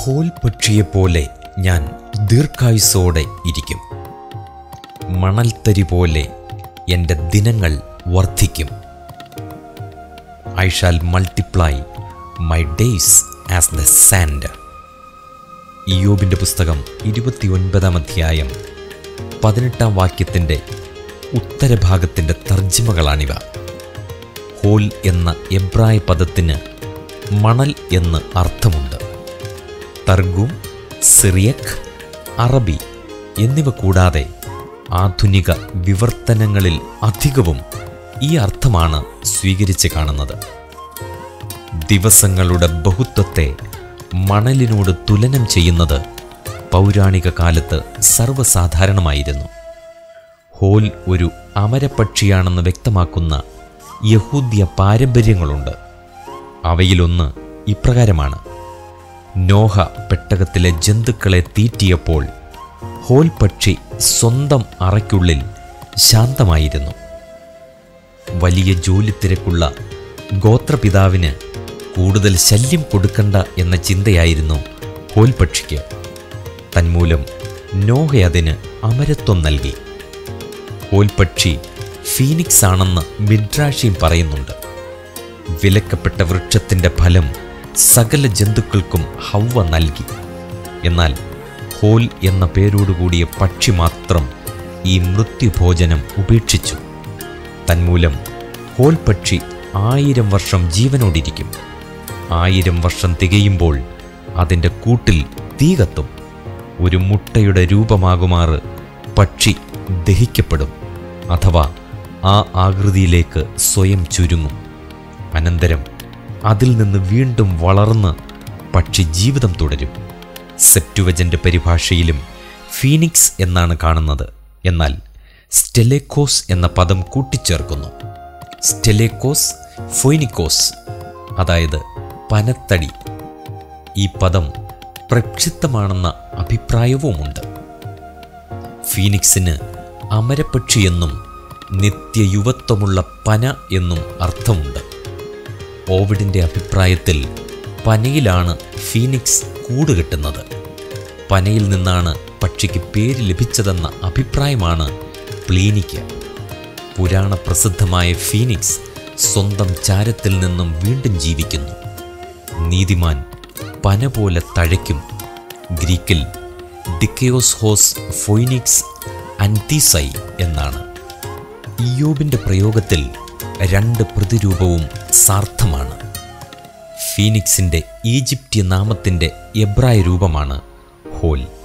ഹോൽ പക്ഷിയെപ്പോലെ ഞാൻ ദീർഘായുസോടെ ഇരിക്കും മണൽത്തരി പോലെ എൻ്റെ ദിനങ്ങൾ വർദ്ധിക്കും I shall multiply my days as the sand ഇയോബിൻ്റെ പുസ്തകം ഇരുപത്തിയൊൻപതാം അധ്യായം പതിനെട്ടാം വാക്യത്തിൻ്റെ ഉത്തരഭാഗത്തിൻ്റെ തർജ്ജിമകളാണിവ ഹോൽ എന്ന എബ്രായ പദത്തിന് മണൽ എന്ന് അർത്ഥമുണ്ട് തർഗും സിറിയക് അറബി എന്നിവ കൂടാതെ ആധുനിക വിവർത്തനങ്ങളിൽ അധികവും ഈ അർത്ഥമാണ് സ്വീകരിച്ച് കാണുന്നത് ദിവസങ്ങളുടെ ബഹുത്വത്തെ മണലിനോട് തുലനം ചെയ്യുന്നത് പൗരാണിക കാലത്ത് സർവ്വസാധാരണമായിരുന്നു ഹോൽ ഒരു അമരപക്ഷിയാണെന്ന് വ്യക്തമാക്കുന്ന യഹൂദ്യ പാരമ്പര്യങ്ങളുണ്ട് അവയിലൊന്ന് ഇപ്രകാരമാണ് നോഹ പെട്ടകത്തിലെ ജന്തുക്കളെ തീറ്റിയപ്പോൾ ഹോൽ പക്ഷി സ്വന്തം അറയ്ക്കുള്ളിൽ ശാന്തമായിരുന്നു വലിയ ജോലിത്തിരക്കുള്ള ഗോത്രപിതാവിന് കൂടുതൽ ശല്യം കൊടുക്കണ്ട എന്ന ചിന്തയായിരുന്നു ഹോൽ പക്ഷിക്ക് തന്മൂലം നോഹ അതിന് അമരത്വം നൽകി ഹോൽ പക്ഷി ഫീനിക്സ് ആണെന്ന് മിഡ്രാഷിയും പറയുന്നുണ്ട് വിലക്കപ്പെട്ട വൃക്ഷത്തിൻ്റെ ഫലം സകല ജന്തുക്കൾക്കും ഹൗവ നൽകി എന്നാൽ ഹോൽ എന്ന പേരോടുകൂടിയ പക്ഷി മാത്രം ഈ മൃത്യുഭോജനം ഉപേക്ഷിച്ചു തന്മൂലം ഹോൽ പക്ഷി ആയിരം വർഷം ജീവനോടിരിക്കും ആയിരം വർഷം തികയുമ്പോൾ അതിൻ്റെ കൂട്ടിൽ തീ കത്തും ഒരു മുട്ടയുടെ രൂപമാകുമാറ് പക്ഷി ദഹിക്കപ്പെടും അഥവാ ആ ആകൃതിയിലേക്ക് സ്വയം ചുരുങ്ങും അനന്തരം അതിൽ നിന്ന് വീണ്ടും വളർന്ന് പക്ഷി ജീവിതം തുടരും സെപ്റ്റുവജൻ്റെ പരിഭാഷയിലും ഫീനിക്സ് എന്നാണ് കാണുന്നത് എന്നാൽ സ്റ്റെലേക്കോസ് എന്ന പദം കൂട്ടിച്ചേർക്കുന്നു സ്റ്റെലേക്കോസ് ഫൊയ്നിക്കോസ് അതായത് പനത്തടി ഈ പദം പ്രക്ഷിപ്തമാണെന്ന അഭിപ്രായവുമുണ്ട് ഫീനിക്സിന് അമരപക്ഷിയെന്നും നിത്യയുവത്വമുള്ള പന എന്നും അർത്ഥമുണ്ട് ഓവിഡിൻ്റെ അഭിപ്രായത്തിൽ പനയിലാണ് ഫീനിക്സ് കൂടുകെട്ടുന്നത് പനയിൽ നിന്നാണ് പക്ഷിക്ക് പേര് ലഭിച്ചതെന്ന അഭിപ്രായമാണ് പ്ലീനിക്ക് പുരാണ പ്രസിദ്ധമായ ഫീനിക്സ് സ്വന്തം ചാരത്തിൽ നിന്നും വീണ്ടും ജീവിക്കുന്നു നീതിമാൻ പന പോലെ തഴയ്ക്കും ഗ്രീക്കിൽ ഡിക്കയോസ് ഹോസ് ഫൊയ്നിക്സ് അൻതീസൈ എന്നാണ് ഇയോബിൻ്റെ പ്രയോഗത്തിൽ രണ്ട് പ്രതിരൂപവും സാർത്ഥമാണ് ഫീനിക്സിൻ്റെ ഈജിപ്ത്യ നാമത്തിൻ്റെ എബ്രായ രൂപമാണ് ഹോൽ